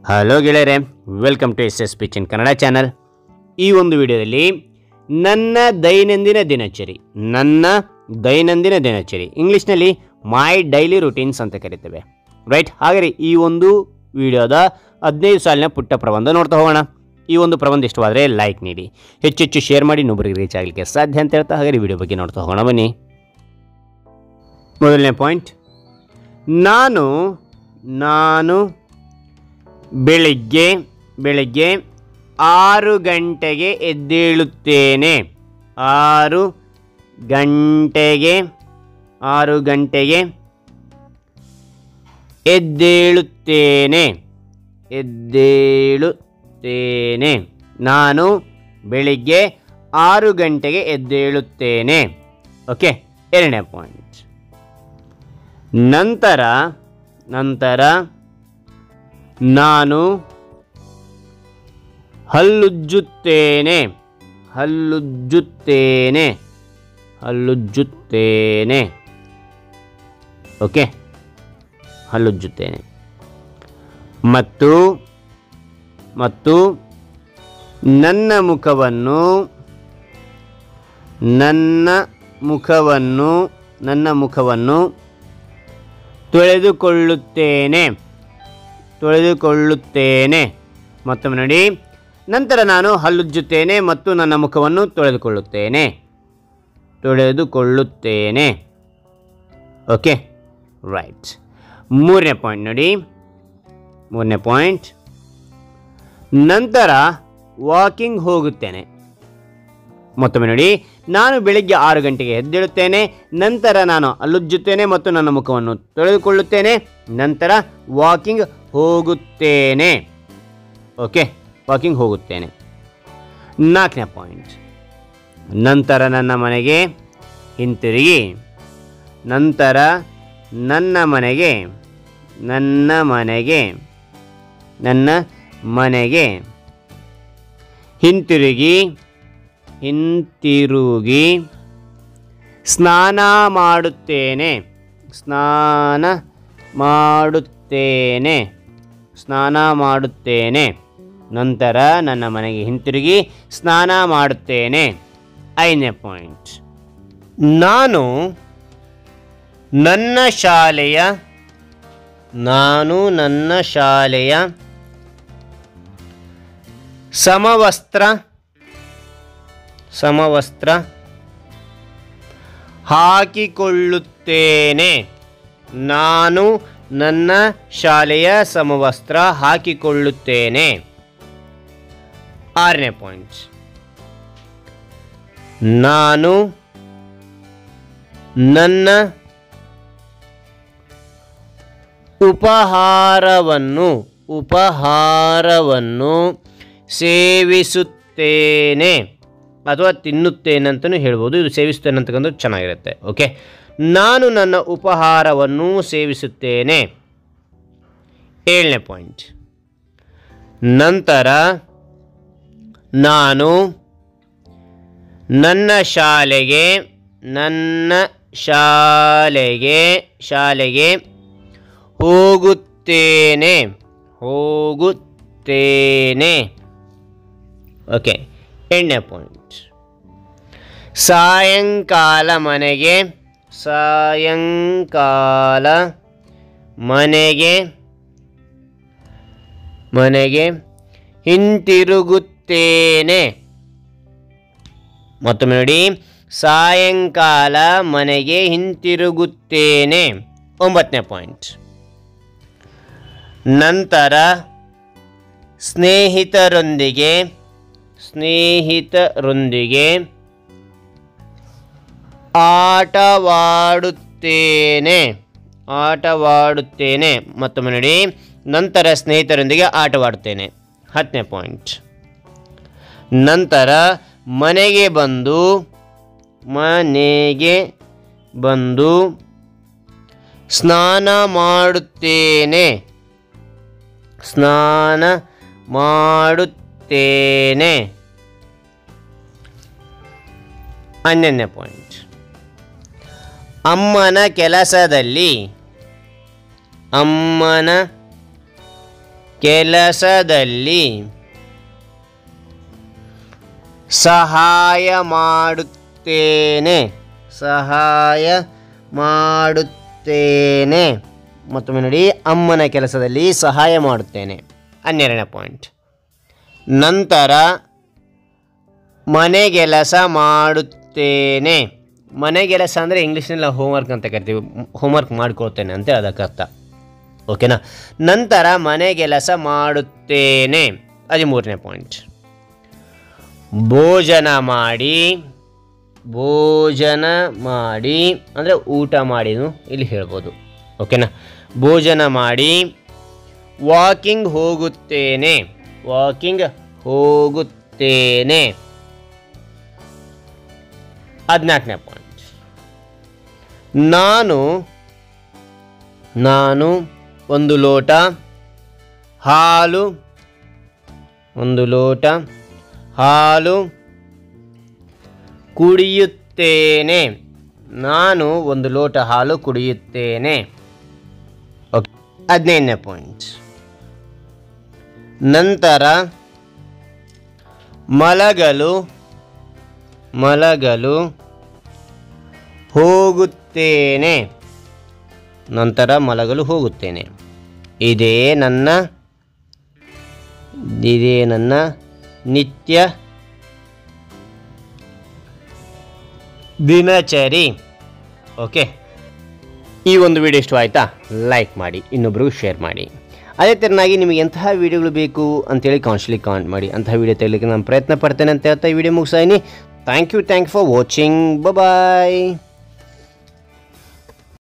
hello ಗೆಳೆಯರೆ welcome to S S pitch in Kannada channel ಈ ಒಂದು ವಿಡಿಯೋದಲ್ಲಿ ನನ್ನ ದೈನಂದಿನ ದಿನಚರಿ ನನ್ನ ದೈನಂದಿನ ದಿನಚರಿ ಇಂಗ್ಲೀಷ್ನಲ್ಲಿ ಮೈ ಡೈಲಿ ರುಟೀನ್ಸ್ ಅಂತ ಕರಿತೇವೆ ರೈಟ್ ಹಾಗಾದರೆ ಈ ಒಂದು ವಿಡಿಯೋದ ಹದಿನೈದು ಸಾಲಿನ ಪುಟ್ಟ ಪ್ರಬಂಧ ನೋಡ್ತಾ ಹೋಗೋಣ ಈ ಒಂದು ಪ್ರಬಂಧ ಇಷ್ಟವಾದರೆ ಲೈಕ್ ನೀಡಿ ಹೆಚ್ಚೆಚ್ಚು ಶೇರ್ ಮಾಡಿ ಇನ್ನೊಬ್ಬರಿಗೆ ರೀಚ್ ಆಗಲಿಕ್ಕೆ ಸಾಧ್ಯ ಅಂತ ಹೇಳ್ತಾ ಹಾಗಾದ್ರೆ ವಿಡಿಯೋ ಬಗ್ಗೆ ನೋಡ್ತಾ ಹೋಗೋಣ ಬನ್ನಿ ಮೊದಲನೇ ಪಾಯಿಂಟ್ ನಾನು ನಾನು ಬೆಳಿಗ್ಗೆ ಬೆಳಿಗ್ಗೆ ಆರು ಗಂಟೆಗೆ ಎದ್ದೇಳುತ್ತೇನೆ ಆರು ಗಂಟೆಗೆ ಆರು ಗಂಟೆಗೆ ಎದ್ದೇಳುತ್ತೇನೆ ಎದ್ದೇಳುತ್ತೇನೆ ನಾನು ಬೆಳಿಗ್ಗೆ ಆರು ಗಂಟೆಗೆ ಎದ್ದೇಳುತ್ತೇನೆ ಓಕೆ ಎರಡನೇ ಪಾಯಿಂಟ್ ನಂತರ ನಂತರ ನಾನು ಹಲ್ಲುಜ್ಜುತ್ತೇನೆ ಹಲ್ಲುಜ್ಜುತ್ತೇನೆ ಹಲ್ಲುಜ್ಜುತ್ತೇನೆ ಓಕೆ ಹಲ್ಲುಜ್ಜುತ್ತೇನೆ ಮತ್ತು ಮತ್ತು ನನ್ನ ಮುಖವನ್ನು ನನ್ನ ಮುಖವನ್ನು ನನ್ನ ಮುಖವನ್ನು ತೊಳೆದುಕೊಳ್ಳುತ್ತೇನೆ ತೊಳೆದುಕೊಳ್ಳುತ್ತೇನೆ ಮತ್ತೊಮ್ಮೆ ನೋಡಿ ನಂತರ ನಾನು ಹಲ್ಲುಜ್ಜುತ್ತೇನೆ ಮತ್ತು ನನ್ನ ಮುಖವನ್ನು ತೊಳೆದುಕೊಳ್ಳುತ್ತೇನೆ ತೊಳೆದುಕೊಳ್ಳುತ್ತೇನೆ ಓಕೆ ರೈಟ್ ಮೂರನೇ ಪಾಯಿಂಟ್ ನೋಡಿ ಮೂರನೇ ಪಾಯಿಂಟ್ ನಂತರ ವಾಕಿಂಗ್ ಹೋಗುತ್ತೇನೆ ಮತ್ತೊಮ್ಮೆ ನೋಡಿ ನಾನು ಬೆಳಿಗ್ಗೆ ಆರು ಗಂಟೆಗೆ ಎದ್ದೇಳುತ್ತೇನೆ ನಂತರ ನಾನು ಅಲ್ಲುಜ್ಜುತ್ತೇನೆ ಮತ್ತು ನನ್ನ ಮುಖವನ್ನು ತೊಳೆದುಕೊಳ್ಳುತ್ತೇನೆ ನಂತರ ವಾಕಿಂಗ್ ಹೋಗುತ್ತೇನೆ ಓಕೆ ವಾಕಿಂಗ್ ಹೋಗುತ್ತೇನೆ ನಾಲ್ಕನೇ ಪಾಯಿಂಟ್ ನಂತರ ನನ್ನ ಮನೆಗೆ ಹಿಂತಿರುಗಿ ನಂತರ ನನ್ನ ಮನೆಗೆ ನನ್ನ ಮನೆಗೆ ನನ್ನ ಮನೆಗೆ ಹಿಂತಿರುಗಿ ಹಿಂತಿರುಗಿ ಸ್ನಾನ ಮಾಡುತ್ತೇನೆ ಸ್ನಾನ ಮಾಡುತ್ತೇನೆ ಸ್ನಾನ ಮಾಡುತ್ತೇನೆ ನಂತರ ನನ್ನ ಮನೆಗೆ ಹಿಂತಿರುಗಿ ಸ್ನಾನ ಮಾಡುತ್ತೇನೆ ಐದನೇ ಪಾಯಿಂಟ್ ನಾನು ನನ್ನ ಶಾಲೆಯ ನಾನು ನನ್ನ ಶಾಲೆಯ ಸಮವಸ್ತ್ರ ಸಮವಸ್ತ್ರ ಹಾಕಿಕೊಳ್ಳುತ್ತೇನೆ ನಾನು ನನ್ನ ಶಾಲೆಯ ಸಮವಸ್ತ್ರ ಹಾಕಿಕೊಳ್ಳುತ್ತೇನೆ ಆರನೇ ಪಾಯಿಂಟ್ ನಾನು ನನ್ನ ಉಪಹಾರವನ್ನು ಉಪಹಾರವನ್ನು ಸೇವಿಸುತ್ತೇನೆ ಅಥವಾ ತಿನ್ನುತ್ತೇನೆ ಅಂತಲೂ ಹೇಳ್ಬೋದು ಇದು ಸೇವಿಸುತ್ತೇನೆ ಅಂತಕ್ಕಂಥದ್ದು ಚೆನ್ನಾಗಿರುತ್ತೆ ಓಕೆ ನಾನು ನನ್ನ ಉಪಹಾರವನ್ನು ಸೇವಿಸುತ್ತೇನೆ ಏಳನೇ ಪಾಯಿಂಟ್ ನಂತರ ನಾನು ನನ್ನ ಶಾಲೆಗೆ ನನ್ನ ಶಾಲೆಗೆ ಶಾಲೆಗೆ ಹೋಗುತ್ತೇನೆ ಹೋಗುತ್ತೇನೆ ಓಕೆ ಎಂಟನೇ ಪಾಯಿಂಟ್ ಸಾಯಂಕಾಲ ಮನೆಗೆ ಸಾಯಂಕಾಲ ಮನೆಗೆ ಮನೆಗೆ ಹಿಂತಿರುಗುತ್ತೇನೆ ಮತ್ತೊಮ್ಮೆ ನೋಡಿ ಸಾಯಂಕಾಲ ಮನೆಗೆ ಹಿಂತಿರುಗುತ್ತೇನೆ ಒಂಬತ್ತನೇ ಪಾಯಿಂಟ್ ನಂತರ ಸ್ನೇಹಿತರೊಂದಿಗೆ ಸ್ನೇಹಿತರೊಂದಿಗೆ ಆಟವಾಡುತ್ತೇನೆ ಆಟವಾಡುತ್ತೇನೆ ಮತ್ತೊಮ್ಮೆ ನೋಡಿ ನಂತರ ಸ್ನೇಹಿತರೊಂದಿಗೆ ಆಟವಾಡುತ್ತೇನೆ ಹತ್ತನೇ ಪಾಯಿಂಟ್ ನಂತರ ಮನೆಗೆ ಬಂದು ಮನೆಗೆ ಬಂದು ಸ್ನಾನ ಮಾಡುತ್ತೇನೆ ಸ್ನಾನ ಮಾಡುತ್ತೇನೆ ಹನ್ನೊಂದನೇ ಪಾಯಿಂಟ್ ಅಮ್ಮನ ಕೆಲಸದಲ್ಲಿ ಅಮ್ಮನ ಕೆಲಸದಲ್ಲಿ ಸಹಾಯ ಮಾಡುತ್ತೇನೆ ಸಹಾಯ ಮಾಡುತ್ತೇನೆ ಮತ್ತೊಮ್ಮೆ ನೋಡಿ ಅಮ್ಮನ ಕೆಲಸದಲ್ಲಿ ಸಹಾಯ ಮಾಡುತ್ತೇನೆ ಹನ್ನೆರಡನೇ ಪಾಯಿಂಟ್ ನಂತರ ಮನೆಗೆಲಸ ಮಾಡುತ್ತೇನೆ ಮನೆಗೆಲಸ ಅಂದರೆ ಇಂಗ್ಲೀಷ್ನಲ್ಲಿ ಹೋಮ್ವರ್ಕ್ ಅಂತ ಕರಿತೀವಿ ಹೋಮ್ವರ್ಕ್ ಮಾಡ್ಕೊಳ್ತೇನೆ ಅಂತ ಅದಕ್ಕೆ ಅರ್ಥ ಓಕೆನಾ ನಂತರ ಮನೆಗೆಲಸ ಮಾಡುತ್ತೇನೆ ಹದಿಮೂರನೇ ಪಾಯಿಂಟ್ ಭೋಜನ ಮಾಡಿ ಭೋಜನ ಮಾಡಿ ಅಂದರೆ ಊಟ ಮಾಡಿನು ಇಲ್ಲಿ ಹೇಳ್ಬೋದು ಓಕೆನಾ ಭೋಜನ ಮಾಡಿ ವಾಕಿಂಗ್ ಹೋಗುತ್ತೇನೆ ವಾಕಿಂಗ್ ಹೋಗುತ್ತೇನೆ ಹದಿನಾಲ್ಕನೇ ಪಾಯಿಂಟ್ ನಾನು ನಾನು ಒಂದು ಲೋಟ ಹಾಲು ಒಂದು ಲೋಟ ಹಾಲು ಕುಡಿಯುತ್ತೇನೆ ನಾನು ಒಂದು ಲೋಟ ಹಾಲು ಕುಡಿಯುತ್ತೇನೆ ಓಕೆ ಹದಿನೈದನೇ ಪಾಯಿಂಟ್ ನಂತರ ಮಲಗಲು ಮಲಗಲು ಹೋಗುತ್ತೇನೆ ನಂತರ ಮಲಗಲು ಹೋಗುತ್ತೇನೆ ಇದೇ ನನ್ನ ಇದೇ ನನ್ನ ನಿತ್ಯ ದಿನಚರಿ ಓಕೆ ಈ ಒಂದು ವಿಡಿಯೋ ಇಷ್ಟ ಆಯಿತಾ ಲೈಕ್ ಮಾಡಿ ಇನ್ನೊಬ್ರಿಗೂ ಶೇರ್ ಮಾಡಿ ಅದೇ ಥರನಾಗಿ ನಿಮಗೆ ಎಂತಹ ವಿಡಿಯೋಗಳು ಬೇಕು ಅಂತೇಳಿ ಕಾನ್ಸ್ಟ್ಲಿ ಕಾಮೆಂಟ್ ಮಾಡಿ ಅಂತಹ ವಿಡಿಯೋ ತೆಗಲಿಕ್ಕೆ ನಾನು ಪ್ರಯತ್ನ ಪಡ್ತೇನೆ ಅಂತ ಹೇಳ್ತಾ ಈ ವಿಡಿಯೋ ಮುಗಿಸಾಯಿನಿ thank you thank for watching bye